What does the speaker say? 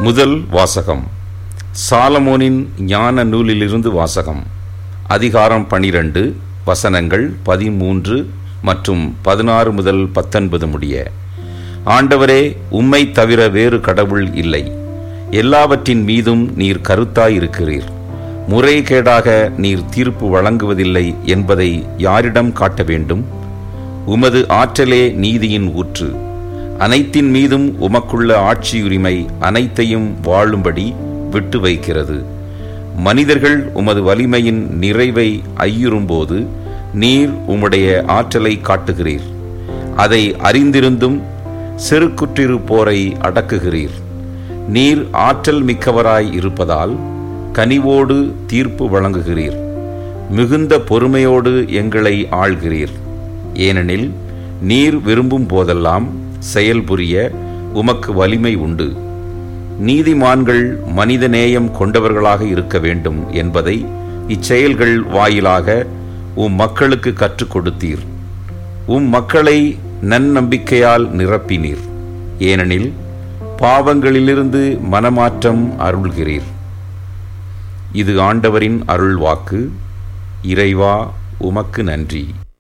முதல் வாசகம் சாலமோனின் ஞான நூலிலிருந்து வாசகம் அதிகாரம் பனிரெண்டு வசனங்கள் பதிமூன்று மற்றும் பதினாறு முதல் பத்தொன்பது முடிய ஆண்டவரே உம்மை தவிர வேறு கடவுள் இல்லை எல்லாவற்றின் மீதும் நீர் கருத்தாயிருக்கிறீர் முறைகேடாக நீர் தீர்ப்பு வழங்குவதில்லை என்பதை யாரிடம் காட்ட வேண்டும் உமது ஆற்றலே நீதியின் ஊற்று அனைத்தின் மீதும் உமக்குள்ள ஆட்சியுரிமை அனைத்தையும் வாழும்படி விட்டு வைக்கிறது மனிதர்கள் உமது வலிமையின் நிறைவை ஐயுறும்போது நீர் உம்முடைய ஆற்றலை காட்டுகிறீர் அதை அறிந்திருந்தும் செருக்குற்றிருப்போரை அடக்குகிறீர் நீர் ஆற்றல் மிக்கவராய் இருப்பதால் கனிவோடு தீர்ப்பு வழங்குகிறீர் மிகுந்த பொறுமையோடு எங்களை ஆள்கிறீர் ஏனெனில் நீர் விரும்பும் போதெல்லாம் செயல்புரிய உமக்கு வலிமை உண்டு நீதிமான்கள் மனிதநேயம் கொண்டவர்களாக இருக்க வேண்டும் என்பதை இச்செயல்கள் வாயிலாக உம் மக்களுக்கு கற்றுக் கொடுத்தீர் உம் மக்களை நன்னம்பிக்கையால் நிரப்பினீர் ஏனெனில் பாவங்களிலிருந்து மனமாற்றம் அருள்கிறீர் இது ஆண்டவரின் அருள்வாக்கு இறைவா உமக்கு நன்றி